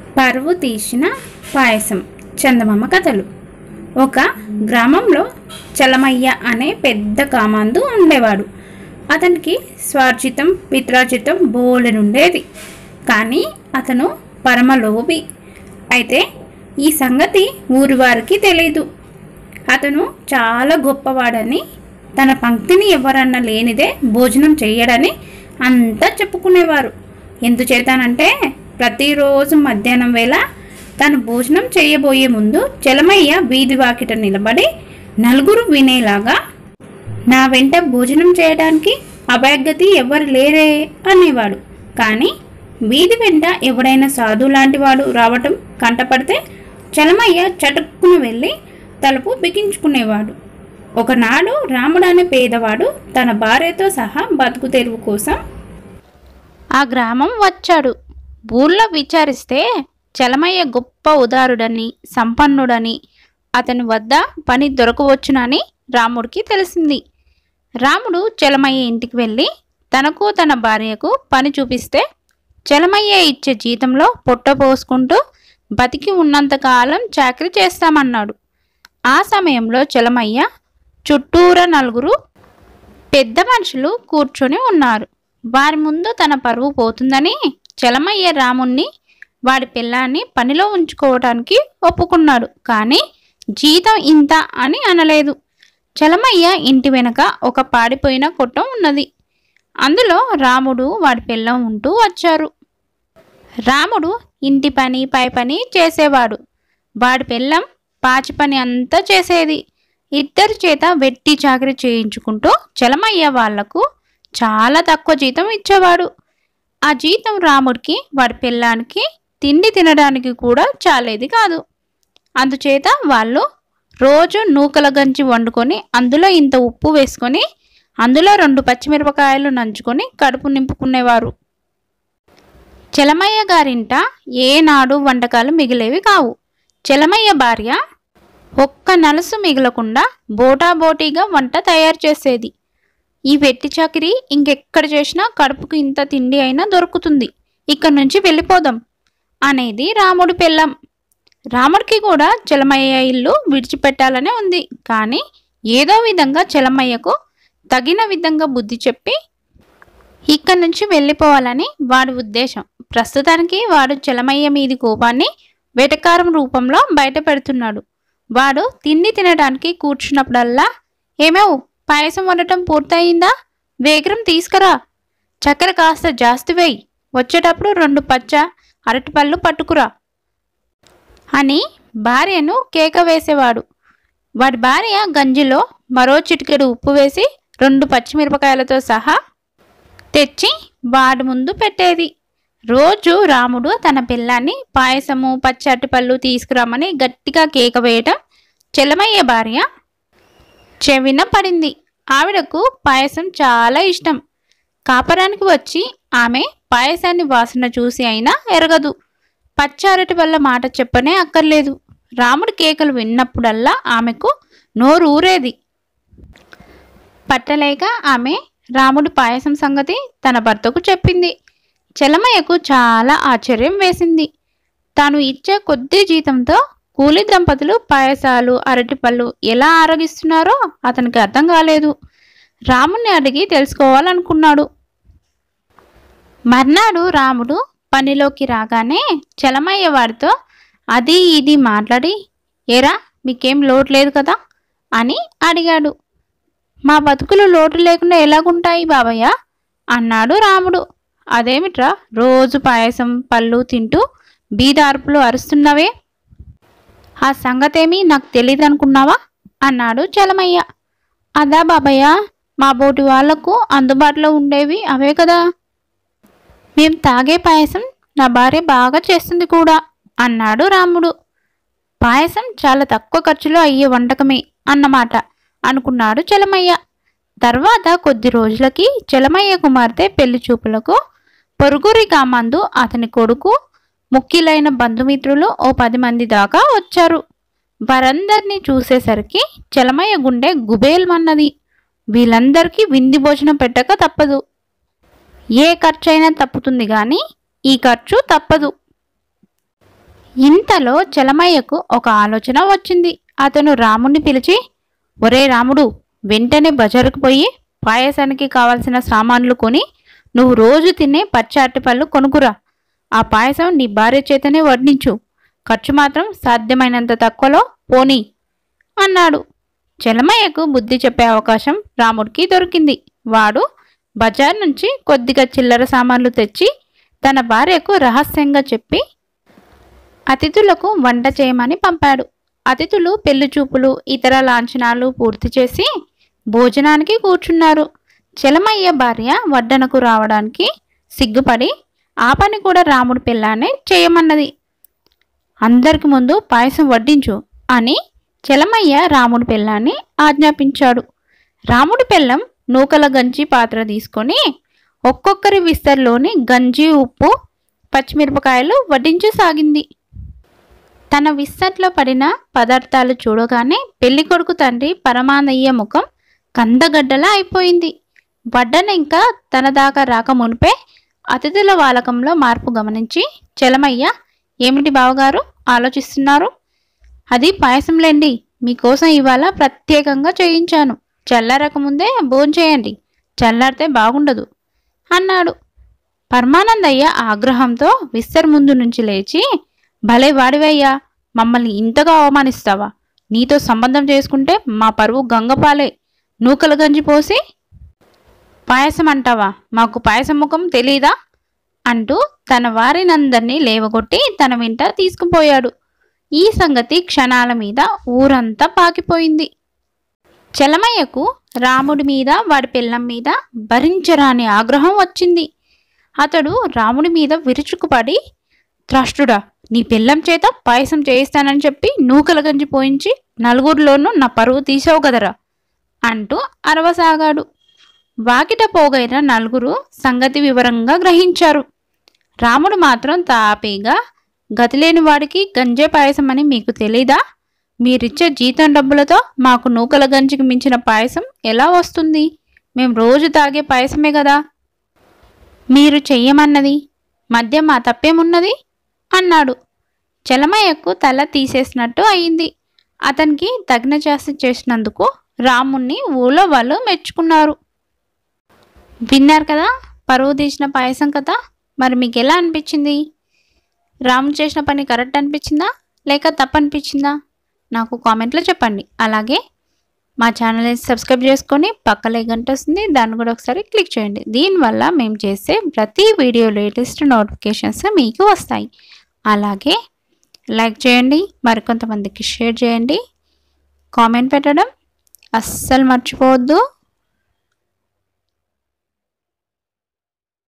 పరువు తీసిన పాయసం చందమామ కథలు ఒక గ్రామంలో చలమయ్య అనే పెద్ద కామాందు ఉండేవాడు అతనికి స్వార్జితం పిత్రార్జితం బోలెనుండేది కానీ అతను పరమలోభి అయితే ఈ సంగతి ఊరి వారికి తెలీదు అతను చాలా గొప్పవాడని తన పంక్తిని ఎవరన్నా లేనిదే భోజనం చేయడని అంతా చెప్పుకునేవారు ఎందుచేతానంటే ప్రతిరోజు మధ్యాహ్నం వేళ తను భోజనం చేయబోయే ముందు చలమయ్య వీధి వాకిట నిలబడి నలుగురు వినేలాగా నా వెంట భోజనం చేయడానికి అభ్యర్థి ఎవరు లేరే అనేవాడు కానీ వీధి వెంట ఎవడైనా సాధు లాంటి వాడు రావటం కంటపడితే చలమయ్య చటుక్కున వెళ్ళి తలుపు బిగించుకునేవాడు ఒకనాడు రాముడు అనే పేదవాడు తన భార్యతో సహా బతుకు తెరువు కోసం ఆ గ్రామం వచ్చాడు ఊళ్ళో విచారిస్తే చలమయ్య గొప్ప ఉదారుడని సంపన్నుడని అతని వద్ద పని దొరకవచ్చునని రాముడికి తెలిసింది రాముడు చలమయ్య ఇంటికి వెళ్ళి తనకు తన భార్యకు పని చూపిస్తే చలమయ్య ఇచ్చే జీతంలో పొట్ట పోసుకుంటూ బతికి ఉన్నంతకాలం చాకరీ చేస్తామన్నాడు ఆ సమయంలో చలమయ్య చుట్టూరా నలుగురు పెద్ద మనుషులు కూర్చొని ఉన్నారు వారి ముందు తన పరువు పోతుందని చలమయ్య రాముణ్ణి వాడి పిల్లాన్ని పనిలో ఉంచుకోవడానికి ఒప్పుకున్నాడు కానీ జీతం ఇంత అని అనలేదు చలమయ్య ఇంటి వెనక ఒక పాడిపోయిన కొట్టం ఉన్నది అందులో రాముడు వాడి పిల్లం ఉంటూ వచ్చారు రాముడు ఇంటి పని పై పని చేసేవాడు వాడి పిల్లం పాచి పని అంతా చేసేది ఇద్దరి చేత వెట్టి చాకరీ చేయించుకుంటూ చలమయ్య వాళ్లకు చాలా తక్కువ జీతం ఇచ్చేవాడు ఆ జీతం రాముడికి వాడి పిల్లానికి తిండి తినడానికి కూడా చాలేది కాదు అందుచేత వాళ్ళు రోజు నూకల గంజి వండుకొని అందులో ఇంత ఉప్పు వేసుకొని అందులో రెండు పచ్చిమిరపకాయలు నంచుకొని కడుపు నింపుకునేవారు చలమయ్య గారింట ఏనాడు వంటకాలు మిగిలేవి కావు చలమయ్య భార్య ఒక్క నలుసు మిగలకుండా బోటాబోటీగా వంట తయారు చేసేది ఈ వెట్టి చాకిరి ఇంకెక్కడ చేసినా కడుపుకు ఇంత తిండి అయినా దొరుకుతుంది ఇక్కడి నుంచి వెళ్ళిపోదాం అనేది రాముడి పెళ్ళం రాముడికి కూడా చలమయ్య ఇల్లు విడిచిపెట్టాలనే ఉంది కానీ ఏదో విధంగా చలమయ్యకు తగిన విధంగా బుద్ధి చెప్పి ఇక్కడి నుంచి వెళ్ళిపోవాలని వాడి ఉద్దేశం ప్రస్తుతానికి వాడు చలమయ్య మీది కోపాన్ని వెటకారం రూపంలో బయట పెడుతున్నాడు వాడు తిండి తినడానికి కూర్చున్నప్పుడల్లా ఏమేవ్ పాయసం వండటం పూర్తయిందా వేగరం తీసుకురా చక్కెర కాస్త జాస్తి వేయి వచ్చేటప్పుడు రెండు పచ్చ అరటిపళ్ళు పట్టుకురా అని భార్యను కేక వేసేవాడు వాడి భార్య గంజిలో మరో చిటికెడు ఉప్పు వేసి రెండు పచ్చిమిరపకాయలతో సహా తెచ్చి వాడి ముందు పెట్టేది రోజు రాముడు తన పిల్లాన్ని పాయసము పచ్చటి పళ్ళు తీసుకురామని గట్టిగా కేక వేయటం చెల్లమయ్య భార్య చెవిన పడింది ఆవిడకు పాయసం చాలా ఇష్టం కాపరానికి వచ్చి ఆమె పాయసాన్ని వాసన చూసి అయినా ఎరగదు పచ్చారటి వల్ల మాట చెప్పనే అక్కర్లేదు రాముడి కేకలు విన్నప్పుడల్లా ఆమెకు నోరు ఊరేది పట్టలేక ఆమె రాముడి పాయసం సంగతి తన భర్తకు చెప్పింది చలమయ్యకు చాలా ఆశ్చర్యం వేసింది తాను ఇచ్చే కొద్ది జీతంతో కూలి దంపతులు పాయసాలు అరటిపళ్ళు ఎలా ఆరగిస్తున్నారో అతనికి అర్థం కాలేదు రాముణ్ణి అడిగి తెలుసుకోవాలనుకున్నాడు మర్నాడు రాముడు పనిలోకి రాగానే చలమయ్య వాడితో అది ఇది మాట్లాడి ఏరా మీకేం లోటు లేదు కదా అని అడిగాడు మా బతుకులు లోటు లేకుండా ఎలాగుంటాయి బాబయ్య అన్నాడు రాముడు అదేమిట్రా రోజు పాయసం పళ్ళు తింటూ బీదార్పులు అరుస్తున్నవే ఆ సంగతేమీ నాకు తెలియదు అనుకున్నావా అన్నాడు చలమయ్య అదా బాబయ్య మా బోటి వాళ్లకు అందుబాటులో ఉండేవి అవే కదా మేం తాగే పాయసం నా భార్య బాగా చేస్తుంది కూడా అన్నాడు రాముడు పాయసం చాలా తక్కువ ఖర్చులో అయ్యే వంటకమే అన్నమాట అనుకున్నాడు చలమయ్య తర్వాత కొద్ది రోజులకి చలమయ్య కుమార్తె పెళ్లి చూపులకు పొరుగురి కామందు అతని కొడుకు ముఖ్యులైన బంధుమిత్రులు ఓ పది మంది దాకా వచ్చారు వారందరినీ చూసేసరికి చలమయ్య గుండె గుబేల్మన్నది వీళ్ళందరికీ వింది భోజనం పెట్టక తప్పదు ఏ ఖర్చైనా తప్పుతుంది కానీ ఈ ఖర్చు తప్పదు ఇంతలో చలమయ్యకు ఒక ఆలోచన వచ్చింది అతను రాముణ్ణి పిలిచి ఒరే రాముడు వెంటనే బజారుకు పోయి పాయసానికి కావలసిన సామాన్లు కొని నువ్వు రోజు తినే పచ్చి అరటిపళ్ళు కొనుక్కురా ఆ పాయసం నీ భార్య చేతనే వడ్డించు ఖర్చు మాత్రం సాధ్యమైనంత తక్కువలో పోనీ అన్నాడు చలమయ్యకు బుద్ధి చెప్పే అవకాశం రాముడికి దొరికింది వాడు బజార్ నుంచి కొద్దిగా చిల్లర సామాన్లు తెచ్చి తన భార్యకు రహస్యంగా చెప్పి అతిథులకు వంట చేయమని పంపాడు అతిథులు పెళ్లి చూపులు ఇతర లాంఛనాలు పూర్తి చేసి భోజనానికి కూర్చున్నారు చలమయ్య భార్య వడ్డనకు రావడానికి సిగ్గుపడి ఆ పని కూడా రాముడి పిల్లానే చేయమన్నది అందరికి ముందు పాయసం వడ్డించు అని చలమయ్య రాముడి పిల్లాన్ని ఆజ్ఞాపించాడు రాముడి పిల్లం నూకల గంజి పాత్ర తీసుకొని ఒక్కొక్కరి విస్తర్లోని గంజి ఉప్పు పచ్చిమిరపకాయలు వడ్డించసాగింది తన విస్తట్లో పడిన పదార్థాలు చూడగానే పెళ్లి కొడుకు తండ్రి పరమానయ్య ముఖం కందగడ్డలా అయిపోయింది వడ్డన ఇంకా తన దాకా రాక మునిపే అతిథుల వాలకంలో మార్పు గమనించి చలమయ్య ఏమిటి బావగారు ఆలోచిస్తున్నారు అది పాయసంలేండి మీకోసం ఇవాళ ప్రత్యేకంగా చేయించాను చల్లారకముందే భోంచేయండి చల్లారితే బాగుండదు అన్నాడు పరమానందయ్య ఆగ్రహంతో విస్తర్ ముందు నుంచి లేచి భలే వాడివయ్యా మమ్మల్ని ఇంతగా అవమానిస్తావా నీతో సంబంధం చేసుకుంటే మా పరువు గంగపాలే నూకల గంజి పోసి పాయసం అంటావా మాకు పాయసం ముఖం తెలీదా అంటూ తన వారినందరినీ లేవగొట్టి తన వెంట తీసుకుపోయాడు ఈ సంగతి క్షణాల మీద ఊరంతా పాకిపోయింది చలమయ్యకు రాముడి మీద వాడి పిల్లం మీద భరించరాని ఆగ్రహం వచ్చింది అతడు రాముడి మీద విరుచుకుపడి త్రాష్టుడా నీ పిల్లం చేత పాయసం చేయిస్తానని చెప్పి నూకల గంజి పోయించి నలుగురిలోనూ నా పరువు తీసావు కదరా అంటూ అరవసాగాడు వాకిట పోగైన నలుగురు సంగతి వివరంగా గ్రహించారు రాముడు మాత్రం తాపీగా గతిలేని వాడికి గంజే పాయసం అని మీకు తెలీదా మీరిచ్చే జీతం డబ్బులతో మాకు నూకల గంజికి మించిన పాయసం ఎలా వస్తుంది మేం రోజు తాగే పాయసమే కదా మీరు చెయ్యమన్నది మధ్య మా తప్పేమున్నది అన్నాడు చలమయ్యకు తల తీసేసినట్టు అయింది అతనికి తగిన చేసి చేసినందుకు రాముణ్ణి ఊళ్ళో వాళ్ళు మెచ్చుకున్నారు విన్నారు కదా పరువు తీసిన పాయసం కదా మరి మీకు ఎలా అనిపించింది రాము చేసిన పని కరెక్ట్ అనిపించిందా లేక తప్పు అనిపించిందా నాకు కామెంట్లో చెప్పండి అలాగే మా ఛానల్ని సబ్స్క్రైబ్ చేసుకొని పక్కలే గంట వస్తుంది దాన్ని కూడా ఒకసారి క్లిక్ చేయండి దీనివల్ల మేము చేసే ప్రతి వీడియో లేటెస్ట్ నోటిఫికేషన్స్ మీకు వస్తాయి అలాగే లైక్ చేయండి మరికొంతమందికి షేర్ చేయండి కామెంట్ పెట్టడం అస్సలు మర్చిపోవద్దు